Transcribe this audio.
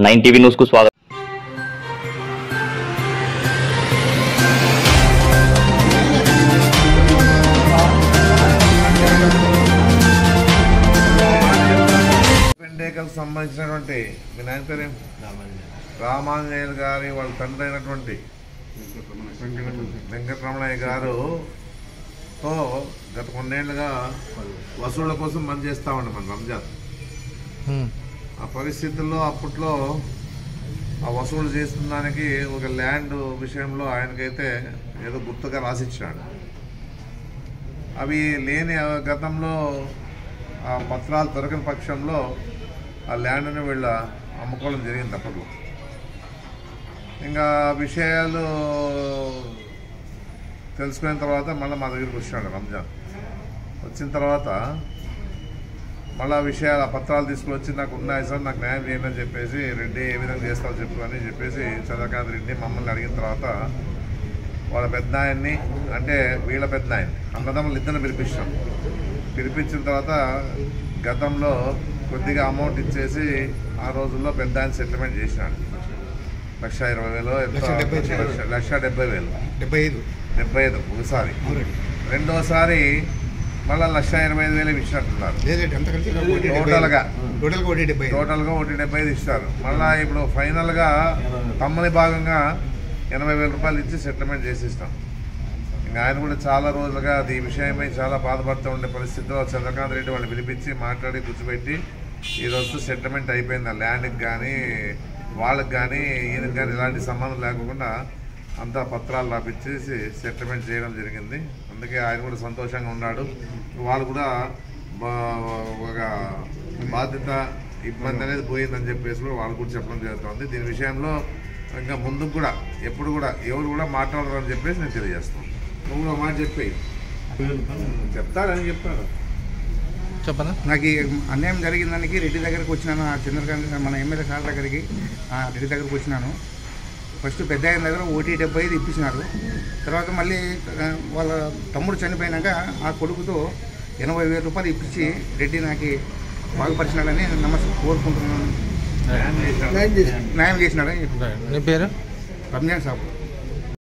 Nine TV news కు స్వాగతం పెండేకలకు సంబంధించినటువంటి మీ నాయన పేరేం రామాంజనేయులు గారి వాళ్ళ తండ్రి అయినటువంటి వెంకటరమణయ్య గారు తో గత కొన్నేళ్లుగా వసూళ్ల కోసం పని చేస్తామండి మన రంజాన్ ఆ పరిస్థితుల్లో అప్పట్లో ఆ వసూలు చేసిన దానికి ఒక ల్యాండ్ విషయంలో ఆయనకైతే ఏదో గుర్తుగా రాసిచ్చాడు అవి లేని ఆ గతంలో ఆ పత్రాలు దొరకని పక్షంలో ఆ ల్యాండ్ని వీళ్ళ అమ్ముకోవడం జరిగింది అప్పట్లో ఇంకా విషయాలు తెలుసుకున్న తర్వాత మళ్ళీ మా దగ్గరికి వచ్చాడు రంజాన్ వచ్చిన తర్వాత మళ్ళీ ఆ విషయాలు ఆ పత్రాలు తీసుకుని వచ్చి నాకు ఉన్నాయి సార్ నాకు న్యాయం చేయండి అని చెప్పేసి రెడ్డి ఏ విధంగా చేస్తారో చెప్పు అని చెప్పేసి చంద్రకాంత్ రెడ్డి మమ్మల్ని అడిగిన తర్వాత వాళ్ళ పెద్ద ఆయన్ని అంటే వీళ్ళ పెద్ద ఆయన అన్నదమ్ములు ఇద్దరిని పిలిపించాం పిలిపించిన తర్వాత గతంలో కొద్దిగా అమౌంట్ ఇచ్చేసి ఆ రోజుల్లో పెద్ద ఆయన సెటిల్మెంట్ చేసినాడు లక్ష ఇరవై వేలు ఎంతో లక్ష డెబ్బై ఐదు. లక్ష- లక్ష డెబ్బై వేలు డెబ్బై ఐదు డెబ్బై ఐదు ఒకసారి అవునండి రెండోసారి మళ్ళీ లక్ష ఇరవై ఐదు వేలు ఇచ్చినట్టున్నారు లేదండి అంత కలిసి నాకు ఒకటి డెబ్బై ఐదు. టోటల్గా. టోటల్గా ఒకటి డెబ్బై ఐదు. టోటల్గా ఒకటి డెబ్బై ఐదు ఇస్తారు మళ్ళీ ఇప్పుడు ఫైనల్గా తమ్మని భాగంగా ఎనభై వేల రూపాయలు ఇచ్చి సెటిల్మెంట్ చేసి ఇస్తాం ఇంకా ఆయన కూడా చాలా రోజులుగా అది ఈ విషయమై చాలా బాధపడుతూ ఉండే పరిస్థితిలో చంద్రకాంత్ రెడ్డి వాళ్ళు పిలిపించి మాట్లాడి కూర్చోబెట్టి ఈ రోజు సెటిల్మెంట్ అయిపోయింది ఆ ల్యాండ్కి కానీ వాళ్ళకి కానీ ఈయనకి కానీ ఎలాంటి సంబంధం లేకుండా అంతా పత్రాలు రాపిచ్చేసి సెటిల్మెంట్ చేయడం జరిగింది అందుకే ఆయన కూడా సంతోషంగా ఉన్నాడు వాళ్ళు కూడా బా- ఒక బాధ్యత ఇబ్బంది అనేది పోయిందని చెప్పేసి కూడా వాళ్ళు కూడా చెప్పడం జరుగుతుంది దీని విషయంలో ఇంకా ముందుకు కూడా ఎప్పుడు కూడా ఎవరు కూడా మాట్లాడరు అని చెప్పేసి నేను తెలియజేస్తాను నువ్వు కూడా ఒక మాట చెప్పేయి చెప్తాడని చెప్పాడు చెప్పనా నాకు ఈ అన్యాయం జరిగిన దానికి రెడ్డి దగ్గరికి వచ్చినాను ఆ చంద్రకాంత్ మన ఎమ్మెల్యే సార్ దగ్గరికి ఆ రెడ్డి దగ్గరికి వచ్చినాను ఫస్ట్ పెద్ద ఆయన దగ్గర ఓటీ డెబ్బై ఐదు ఇప్పించినారు తర్వాత మళ్ళీ ఆ, వాళ్ళ తమ్ముడు చనిపోయినాక ఆ కొడుకుతో ఎనభై వేల రూపాయలు ఇప్పించి రెడ్డి నాకు బాగుపరిచినాడని నమస్తే కోరుకుంటున్నాను న్యాయం చేసినాడని నీ పేరు రంజాన్ సాబు